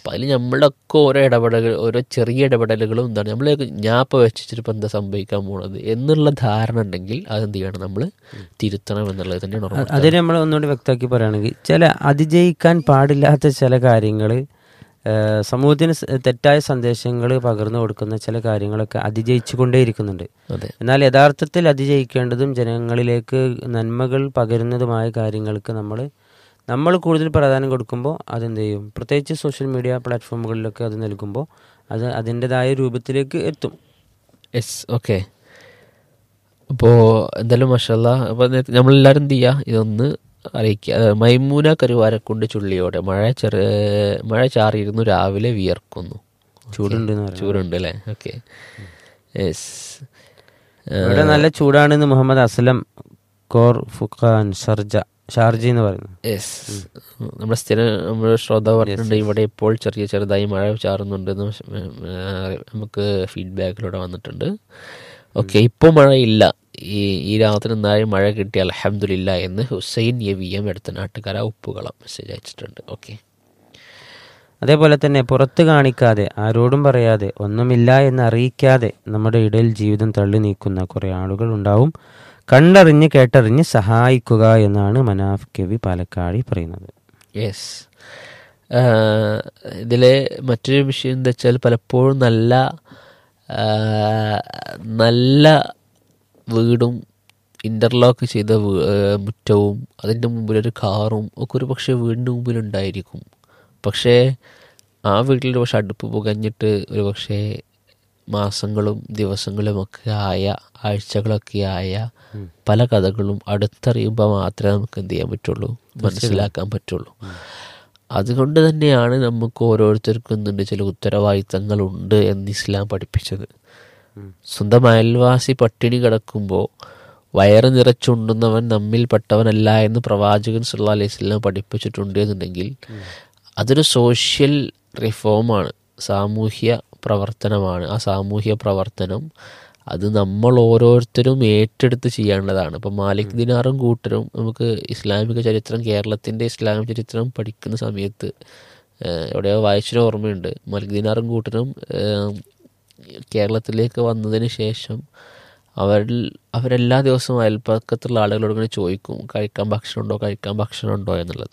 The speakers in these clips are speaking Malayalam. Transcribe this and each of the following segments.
അപ്പം അതിൽ നമ്മളൊക്കെ ഓരോ ഇടപെടലുകൾ ഓരോ ചെറിയ ഇടപെടലുകളും എന്താണ് നമ്മൾ ഞാൻ ഇപ്പോൾ വെച്ചിട്ട് ഇപ്പം എന്താ സംഭവിക്കാൻ പോണത് എന്നുള്ള ധാരണ ഉണ്ടെങ്കിൽ അതെന്ത് ചെയ്യണം നമ്മൾ തിരുത്തണം എന്നുള്ളത് തന്നെയാണ് അ- ഉറപ്പ് അതിന് നമ്മൾ ഒന്നുകൂടി വ്യക്തമാക്കി പറയുകയാണെങ്കിൽ ചില അതിജയിക്കാൻ പാടില്ലാത്ത ചില കാര്യങ്ങൾ സമൂഹത്തിന് സ് തെറ്റായ സന്ദേശങ്ങൾ പകർന്നു കൊടുക്കുന്ന ചില കാര്യങ്ങളൊക്കെ അതിജയിച്ചു കൊണ്ടേയിരിക്കുന്നുണ്ട് അതെ എന്നാൽ യഥാർത്ഥത്തിൽ അതിജയിക്കേണ്ടതും ജനങ്ങളിലേക്ക് നന്മകൾ പകരുന്നതുമായ കാര്യങ്ങൾക്ക് നമ്മൾ നമ്മൾ കൂടുതൽ പ്രാധാന്യം കൊടുക്കുമ്പോൾ അതെന്ത് ചെയ്യും പ്രത്യേകിച്ച് സോഷ്യൽ മീഡിയ പ്ലാറ്റ്ഫോമുകളിലൊക്കെ അത് നൽകുമ്പോൾ അത് അതിൻ്റെതായ രൂപത്തിലേക്ക് എത്തും യെസ് ഓക്കെ അപ്പോൾ എന്തായാലും മഷല്ല അപ്പോൾ നമ്മളെല്ലാവരും എന്ത് ചെയ്യുക ഇതൊന്ന് അറിയിക്കുക അത് മൈമൂന കരുവാരക്കുണ്ട് ചുള്ളിയോടെ മഴ ചെറു മഴ ചാറിയിരുന്നു രാവിലെ വിയർക്കുന്നു ചൂടുണ്ട് എന്ന് പറയുന്നത്. ചൂടുണ്ട് അല്ലേ ഓക്കെ യെസ് ഇവിടെ നല്ല ചൂടാണെന്ന് Muhammad Aslam Khor Fakkan Sharjah ഷാർജി എന്ന് പറയുന്നു യെസ് നമ്മുടെ സ്ഥിരം നമ്മുടെ ശ്രോതാവ് പറഞ്ഞിട്ടുണ്ട് ഇവിടെ ഇപ്പോൾ ചെറിയ ചെറുതായി മഴ ചാറുന്നുണ്ടെന്ന് നമുക്ക് ഫീഡ്ബാക്കിലൂടെ വന്നിട്ടുണ്ട് ഓക്കെ ഇപ്പോൾ മഴയില്ല ഈ ഈ രാത്രി എന്തായാലും മഴ കിട്ടി അലഹമില്ല എന്ന് ഹുസൈൻ യവി എം എടുത്ത നാട്ടുകാര ഉപ്പുകളം മെസ്സേജ് അയച്ചിട്ടുണ്ട് ഓക്കെ അതേപോലെ തന്നെ പുറത്ത് കാണിക്കാതെ ആരോടും പറയാതെ ഒന്നുമില്ല എന്ന് അറിയിക്കാതെ നമ്മുടെ ഇടയിൽ ജീവിതം തള്ളി നീക്കുന്ന കുറേ ആളുകൾ ഉണ്ടാവും കണ്ടറിഞ്ഞ് കേട്ടറിഞ്ഞ് സഹായിക്കുക എന്നാണ് മനാഫ് കെവി പാലക്കാടി പറയുന്നത് യെസ് ഇതിലെ മറ്റൊരു വിഷയം എന്താ വെച്ചാൽ പലപ്പോഴും നല്ല ആ, നല്ല വീടും ഇൻ്റർലോക്ക് ചെയ്ത വീ- ആ, മുറ്റവും അതിൻ്റെ മുമ്പിലൊരു കാറും ഒക്കെ ഒരു പക്ഷേ വീടിൻ്റെ മുമ്പിലുണ്ടായിരിക്കും പക്ഷേ ആ വീട്ടിൽ ഒരു പക്ഷേ അടുപ്പ് പുകഞ്ഞിട്ട് ഒരു പക്ഷേ മാസങ്ങളും ദിവസങ്ങളുമൊക്കെ ആയ ആഴ്ചകളൊക്കെ ആയ പല കഥകളും അടുത്തറിയുമ്പോൾ മാത്രമേ നമുക്ക് എന്ത് ചെയ്യാൻ പറ്റുള്ളൂ മനസ്സിലാക്കാൻ പറ്റുള്ളൂ അതുകൊണ്ട് തന്നെയാണ് നമുക്ക് ഓരോരുത്തർക്കും എന്തുണ്ട് ചില ഉത്തരവാദിത്തങ്ങളുണ്ട് എന്ന് ഇസ്ലാം പഠിപ്പിച്ചത് സ്വന്തം അയൽവാസി പട്ടിണി കിടക്കുമ്പോൾ വയറ് നിറച്ചുണ്ടുന്നവൻ നമ്മിൽപ്പെട്ടവനല്ല എന്ന് പ്രവാചകൻ സല്ലാ അലൈഹി സ്വലാം പഠിപ്പിച്ചിട്ടുണ്ട് എന്നുണ്ടെങ്കിൽ അതൊരു സോഷ്യൽ റിഫോമാണ് സാമൂഹ്യ പ്രവർത്തനമാണ് ആ സാമൂഹ്യ പ്രവർത്തനം അത് നമ്മൾ ഓരോരുത്തരും ഏറ്റെടുത്ത് ചെയ്യേണ്ടതാണ് ഇപ്പം മാലിക് ദിനാറും കൂട്ടരും നമുക്ക് ഇസ്ലാമിക ചരിത്രം കേരളത്തിൻ്റെ ഇസ്ലാമിക ചരിത്രം പഠിക്കുന്ന സമയത്ത് ഏഹ്, എവിടെയോ വായിച്ചൊരു ഓർമ്മയുണ്ട് മാലിക് ദിനാറും കൂട്ടരും ഏഹ്, കേരളത്തിലേക്ക് വന്നതിന് ശേഷം അവരിൽ അവരെല്ലാ ദിവസവും അയൽപ്പക്കത്തുള്ള ആളുകളോട് ഇങ്ങനെ ചോദിക്കും കഴിക്കാൻ ഭക്ഷണമുണ്ടോ കഴിക്കാൻ ഭക്ഷണമുണ്ടോ എന്നുള്ളത്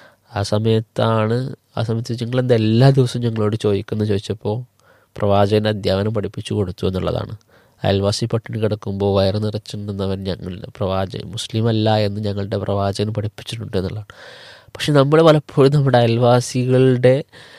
ആ സമയത്താണ് ആ സമയത്ത് നിങ്ങൾ എന്താ എല്ലാ ദിവസവും ഞങ്ങളോട് ചോദിക്കുന്നത് ചോദിച്ചപ്പോൾ പ്രവാചകൻ അധ്യാപനം പഠിപ്പിച്ചു കൊടുത്തു എന്നുള്ളതാണ് അയൽവാസി പട്ടിണി കിടക്കുമ്പോൾ വയറ് നിറച്ചിട്ടുണ്ടെന്നവൻ ഞങ്ങളുടെ പ്രവാചകൻ മുസ്ലിം അല്ല എന്ന് ഞങ്ങളുടെ പ്രവാചകൻ പഠിപ്പിച്ചിട്ടുണ്ട് എന്നുള്ളതാണ് പക്ഷെ നമ്മൾ പലപ്പോഴും നമ്മുടെ അയൽവാസികളുടെ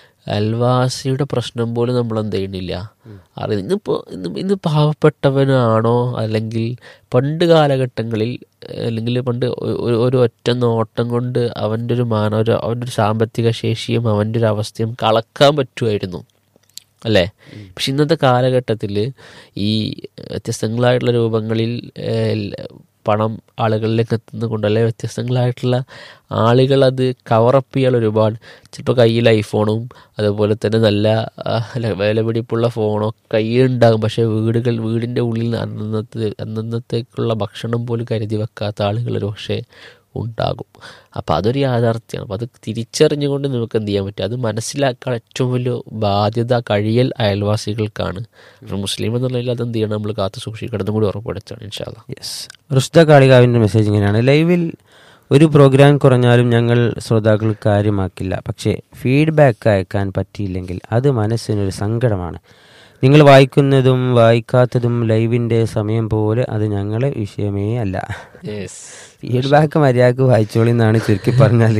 അയൽവാസിയുടെ പ്രശ്നം പോലും നമ്മൾ എന്ത് ചെയ്യണില്ല അറി ഇന്നിപ്പോൾ ഇന്ന് ഇന്ന് പാവപ്പെട്ടവനാണോ അല്ലെങ്കിൽ പണ്ട് കാലഘട്ടങ്ങളിൽ അല്ലെങ്കിൽ പണ്ട് ഒ- ഒരു- ഒരു ഒറ്റ നോട്ടം കൊണ്ട് അവൻ്റെ ഒരു മാന ഒരു അവൻ്റെ ഒരു സാമ്പത്തിക ശേഷിയും അവൻ്റെ ഒരു അവസ്ഥയും കളക്കാൻ പറ്റുമായിരുന്നു അല്ലേ പക്ഷെ ഇന്നത്തെ കാലഘട്ടത്തിൽ ഈ വ്യത്യസ്തങ്ങളായിട്ടുള്ള രൂപങ്ങളിൽ ഏഹ്, പണം ആളുകളിലേക്ക് എത്തുന്നത് കൊണ്ട് അല്ലെങ്കിൽ വ്യത്യസ്തങ്ങളായിട്ടുള്ള ആളുകൾ അത് കവറപ്പ് ചെയ്യാൻ ഒരുപാട് ചിലപ്പോൾ കയ്യിൽ ഐഫോണും അതുപോലെ തന്നെ നല്ല ആ, അല്ല, വിലപിടിപ്പുള്ള ഫോണോ കയ്യിലുണ്ടാകും പക്ഷേ വീടുകൾ വീടിൻ്റെ ഉള്ളിൽ അന്നത്തെ അന്നത്തേക്കുള്ള ഭക്ഷണം പോലും കരുതി വെക്കാത്ത ആളുകൾ ഒരു പക്ഷേ ഉണ്ടാകും അപ്പോൾ അതൊരു യാഥാർത്ഥ്യമാണ് അപ്പോൾ അത് തിരിച്ചറിഞ്ഞുകൊണ്ട് നമുക്ക് എന്ത് ചെയ്യാൻ പറ്റും അത് മനസ്സിലാക്കാൻ ഏറ്റവും വലിയ ബാധ്യത കഴിയൽ അയൽവാസികൾക്കാണ് ഒരു മുസ്ലിം എന്നുള്ളതിൽ അത് എന്ത് ചെയ്യണം നമ്മൾ കാത്തു സൂക്ഷിക്കണം കൂടി ഉറപ്പെടുത്താണ് ഇൻഷാല്ല യെസ് റുഷ്ദ കാളികാവിൻ്റെ മെസ്സേജ് ഇങ്ങനെയാണ് ലൈവിൽ ഒരു പ്രോഗ്രാം കുറഞ്ഞാലും ഞങ്ങൾ ശ്രോതാക്കൾ കാര്യമാക്കില്ല പക്ഷേ ഫീഡ്ബാക്ക് അയക്കാൻ പറ്റിയില്ലെങ്കിൽ അത് മനസ്സിനൊരു സങ്കടമാണ് നിങ്ങൾ വായിക്കുന്നതും വായിക്കാത്തതും ലൈവിൻ്റെ സമയം പോലെ അത് ഞങ്ങളെ വിഷയമേ അല്ല ഫീഡ്ബാക്ക് മര്യാദക്ക് വായിച്ചോളി എന്നാണ് ചുരുക്കി പറഞ്ഞാൽ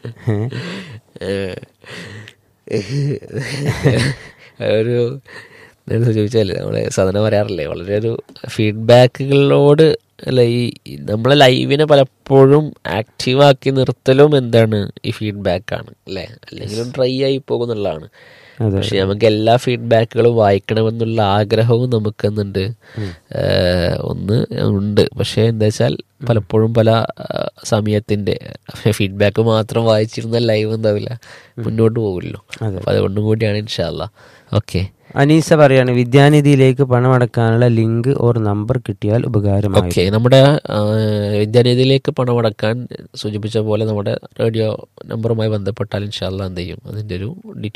ഒരു എന്താ ചോദിച്ചാൽ നമ്മളെ സാധാരണ പറയാറില്ലേ വളരെ ഒരു ഫീഡ്ബാക്കുകളോട് അല്ല ഈ ഈ നമ്മളെ ലൈവിനെ പലപ്പോഴും ആക്റ്റീവാക്കി നിർത്തലും എന്താണ് ഈ ഫീഡ്ബാക്കാണ് അല്ലേ അല്ലെങ്കിൽ ഡ്രൈ ആയി പോകുന്നുള്ളതാണ് അതെ പക്ഷെ നമുക്ക് എല്ലാ ഫീഡ്ബാക്കുകളും വായിക്കണമെന്നുള്ള ആഗ്രഹവും നമുക്കെന്നുണ്ട് ഏഹ് ഒന്ന് ഉണ്ട് പക്ഷേ എന്താ വെച്ചാൽ പലപ്പോഴും പല ആ, സമയത്തിന്റെ ഫീഡ്ബാക്ക് മാത്രം വായിച്ചിരുന്ന ലൈവ് എന്താവില്ല മുന്നോട്ട് പോകില്ലല്ലോ അതെ. അപ്പൊ അതുകൊണ്ടും കൂടിയാണ് ഇൻഷാല്ല ഓക്കെ അനീസ പറയാണ് വിദ്യാനിധിയിലേക്ക് പണമടക്കാനുള്ള ലിങ്ക് ഓർ നമ്പർ കിട്ടിയാൽ ഉപകാരമായി ഓക്കെ നമ്മുടെ ആ, വിദ്യാനിധിയിലേക്ക് പണമടക്കാൻ സൂചിപ്പിച്ച പോലെ നമ്മുടെ റേഡിയോ നമ്പറുമായി ബന്ധപ്പെട്ടാൽ ഇൻഷാല്ല എന്ത് ചെയ്യും അതിൻ്റെ ഒരു